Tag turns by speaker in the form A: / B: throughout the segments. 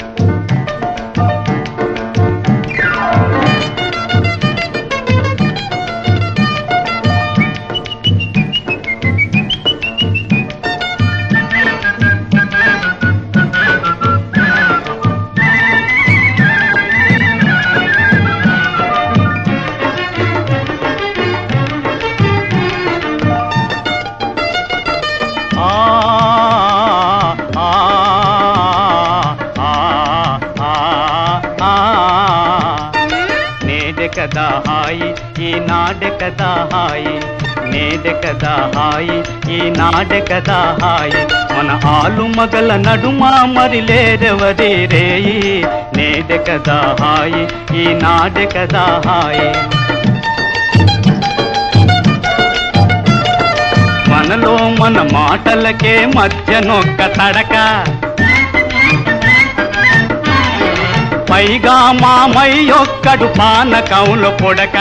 A: ఆ ఆ ఆ ఆ ఆ నేడే కదా హాయి ఈనాడే కదా హాయి నేడే కదా హాయి ఈనాడే కదా హాయి మన ఆలు మగల నడుమ మరి లేరెవరి రేయి నేడే కదా హాయి ఈనాడే కదా హాయి మనలో మన మాటలకే మధ్య నొక్క తడక పైగా మామయ్యొక్కడు పానకంలో పొడక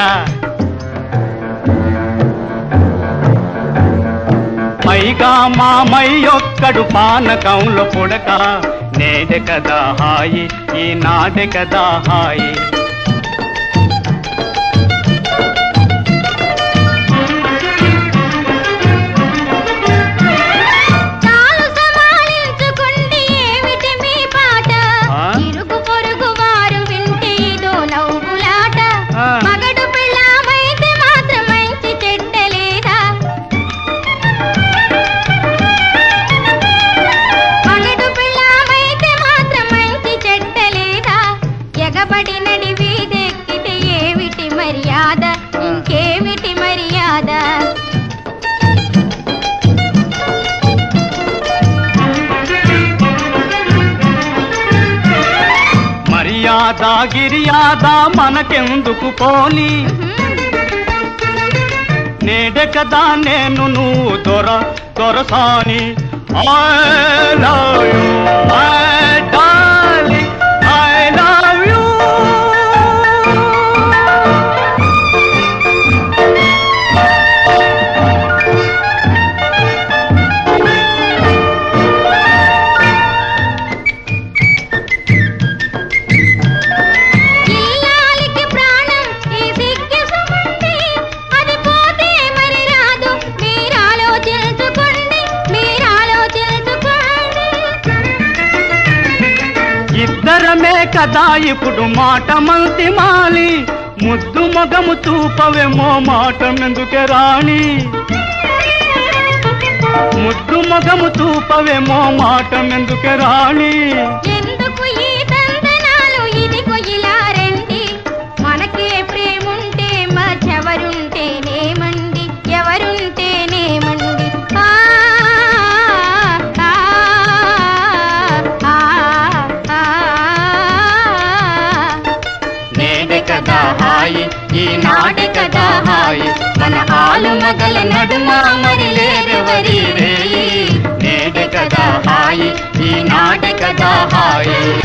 A: పైగా మామయ్యొక్కడు పానకంలో పొడక నేడే కదా హాయి ఈనాడే కదా హాయి
B: చాలు సమాలించుకుంటే ఏమిటి మీ పాట
A: ఆ?
B: ఇరుగు పొరుగు వారు వింటే ఇదో నవ్వులాట
A: ఆ.
B: మగడు పెళ్ళామైతే మాత్రం మంచి చెడ్డ లేదా మగడు పెళ్ళామైతే మాత్రం మంచి చెడ్డ లేదా ఎగబడి నడి వీధెక్కితే ఏమిటి మర్యాద ఇంకేమిటి మర్యాద
A: మర్యాద గిర్యాద మనకెందుకు పోని నేడే కదా నేను నువ్వు దొర దొరసాని I love you, my darling, I love you.
B: ఇల్లాలికి ప్రాణం ఈ సిగ్గు సుమండి అది పోతే మరి రాదు మీరు ఆలోచించుకోండి మీరు ఆలోచించుకోండి
A: ఇద్దరమే కదా ఇప్పుడు మాట మంతి మాలి ముద్దు మొగము చూపవేమో మాట మెందుకే రాణి ముద్దు మొగము చూపవేమో మాట మెందుకే రాణి
B: ఎందుకు ఈ తందనాలు ఇదిగో ఇలా రండి మనకే ప్రేముంటే మధ్యెవరుంటేనేమండి ఎవరుంటేనేమండి ఆ, ఆ, ఆ, ఆ, ఆ.
A: నేడే కదా హాయి ఈనాడే కదా హాయి మన ఆలు మగల నడుమ మరి లేరెవరి రేయి నేడే కదా హాయి ఈనాడే కదా హాయి